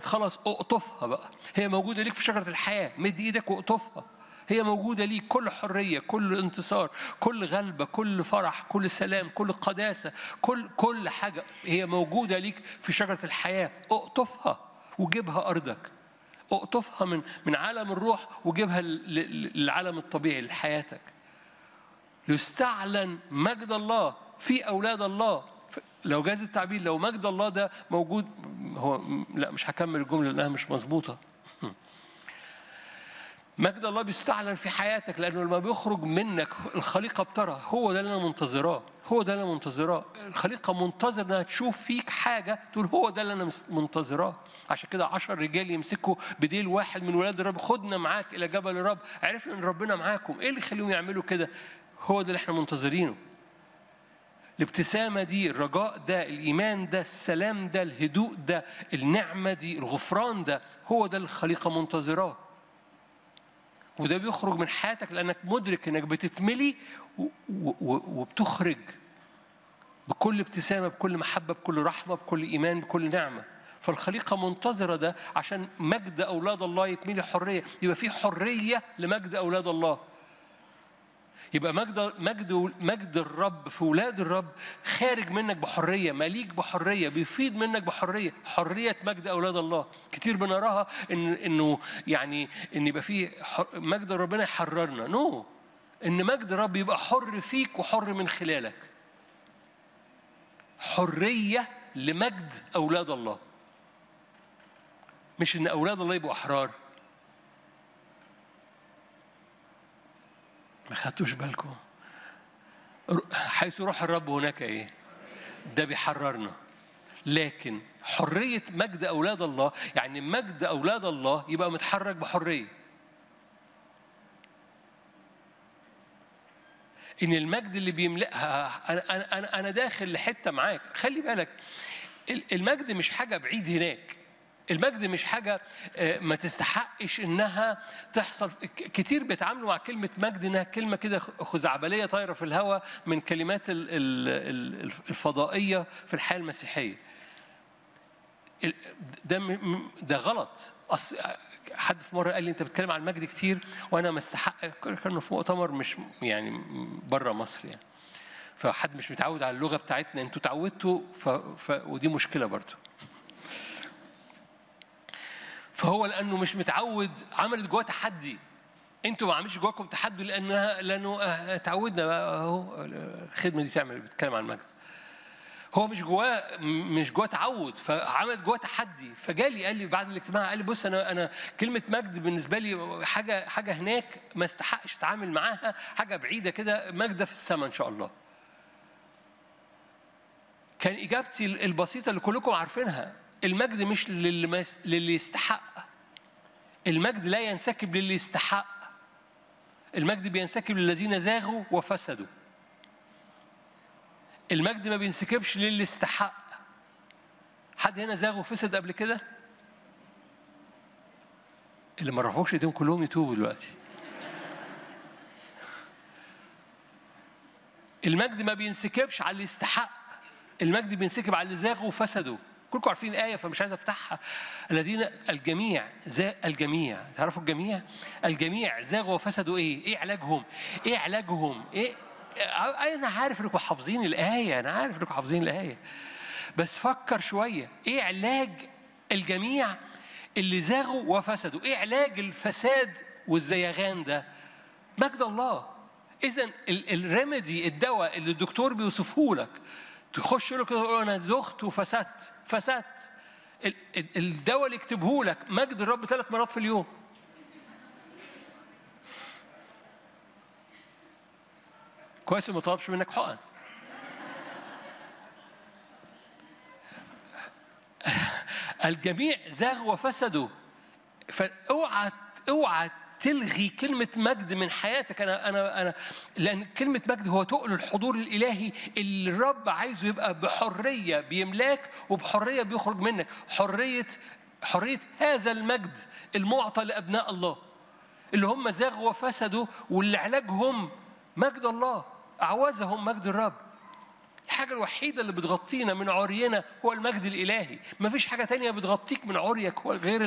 خلاص اقطفها بقى هي موجودة ليك في شجرة الحياة مد ايدك واقطفها هي موجودة ليك كل حرية كل انتصار كل غلبة كل فرح كل سلام كل قداسة كل كل حاجة هي موجودة ليك في شجرة الحياة اقطفها وجيبها أرضك اقطفها من من عالم الروح وجيبها ل- ل- للعالم الطبيعي لحياتك يستعلن مجد الله في أولاد الله ف- لو جاز التعبير لو مجد الله ده موجود هو لا مش هكمل الجملة لأنها مش مظبوطة مجد الله بيستعلن في حياتك لانه لما بيخرج منك الخليقه بترى هو ده اللي انا منتظراه هو ده اللي انا منتظراه الخليقه منتظر انها تشوف فيك حاجه تقول هو ده اللي انا مس- منتظراه عشان كده عشر رجال يمسكوا بديل واحد من ولاد الرب خدنا معاك الى جبل الرب عرفنا ان ربنا معاكم ايه اللي يخليهم يعملوا كده هو ده اللي احنا منتظرينه الابتسامة دي الرجاء ده الإيمان ده السلام ده الهدوء ده النعمة دي الغفران ده هو ده اللي الخليقة منتظراه وده بيخرج من حياتك لانك مدرك انك بتتملي و- و- و- وبتخرج بكل ابتسامه بكل محبه بكل رحمه بكل ايمان بكل نعمه فالخليقه منتظره ده عشان مجد اولاد الله يتملي حريه يبقى في حريه لمجد اولاد الله يبقى مجد مجد مجد الرب في ولاد الرب خارج منك بحريه مليك بحريه بيفيض منك بحريه حريه مجد اولاد الله كتير بنراها ان انه يعني ان يبقى في ح- مجد ربنا يحررنا نو no. ان مجد الرب يبقى حر فيك وحر من خلالك حريه لمجد اولاد الله مش ان اولاد الله يبقوا احرار ما خدتوش بالكم حيث روح الرب هناك ايه ده بيحررنا لكن حرية مجد أولاد الله يعني مجد أولاد الله يبقى متحرك بحرية إن المجد اللي بيملأها أنا أنا أنا أنا داخل لحتة معاك خلي بالك ال- المجد مش حاجة بعيد هناك المجد مش حاجة آه، ما تستحقش إنها تحصل ك- كتير بيتعاملوا مع كلمة مجد إنها كلمة كده خزعبلية طايرة في الهواء من كلمات ال- ال- ال- الفضائية في الحياة المسيحية ال- ده م- م- ده غلط أصل حد في مره قال لي انت بتتكلم عن المجد كتير وانا ما استحق كانوا في مؤتمر مش يعني بره مصر يعني فحد مش متعود على اللغه بتاعتنا انتوا اتعودتوا ف... ف... ودي مشكله برضو فهو لانه مش متعود عملت جواه تحدي انتوا ما عملتش جواكم تحدي لانها لانه اه، اتعودنا بقى اهو الخدمه دي تعمل بتتكلم عن المجد هو مش جواه مش جواه تعود فعمل جواه تحدي فجالي قال لي بعد الاجتماع قال لي بص انا انا كلمه مجد بالنسبه لي حاجه حاجه هناك ما استحقش اتعامل معاها حاجه بعيده كده مجد في السماء ان شاء الله كان اجابتي البسيطه اللي كلكم عارفينها المجد مش للي, ما يس- للي يستحق المجد لا ينسكب للي يستحق المجد بينسكب للذين زاغوا وفسدوا المجد ما بينسكبش للي استحق حد هنا زاغ وفسد قبل كده اللي ما رفعوش ايديهم كلهم يتوبوا دلوقتي المجد ما بينسكبش على اللي يستحق المجد بينسكب على اللي زاغوا وفسدوا كلكم عارفين الآية فمش عايز أفتحها الذين الجميع زاغ الجميع تعرفوا الجميع الجميع زاغوا وفسدوا إيه إيه علاجهم إيه علاجهم إيه أنا عارف إنكم حافظين الآية أنا عارف إنكم حافظين الآية بس فكر شوية إيه علاج الجميع اللي زاغوا وفسدوا إيه علاج الفساد والزيغان ده مجد الله اذا الريميدي الدواء اللي الدكتور بيوصفه لك تخش له كده تقول انا زغت وفسدت فسدت ال- ال- الدواء اللي يكتبه لك مجد الرب ثلاث مرات في اليوم كويس ما طلبش منك حقن الجميع زاغوا وفسدوا فاوعى اوعى تلغي كلمة مجد من حياتك أنا أنا أنا لأن كلمة مجد هو تقل الحضور الإلهي اللي الرب عايزه يبقى بحرية بيملاك وبحرية بيخرج منك حرية حرية هذا المجد المعطى لأبناء الله اللي هم زاغوا وفسدوا واللي علاجهم مجد الله أعوزهم مجد الرب الحاجة الوحيدة اللي بتغطينا من عرينا هو المجد الإلهي مفيش حاجة تانية بتغطيك من عريك هو غير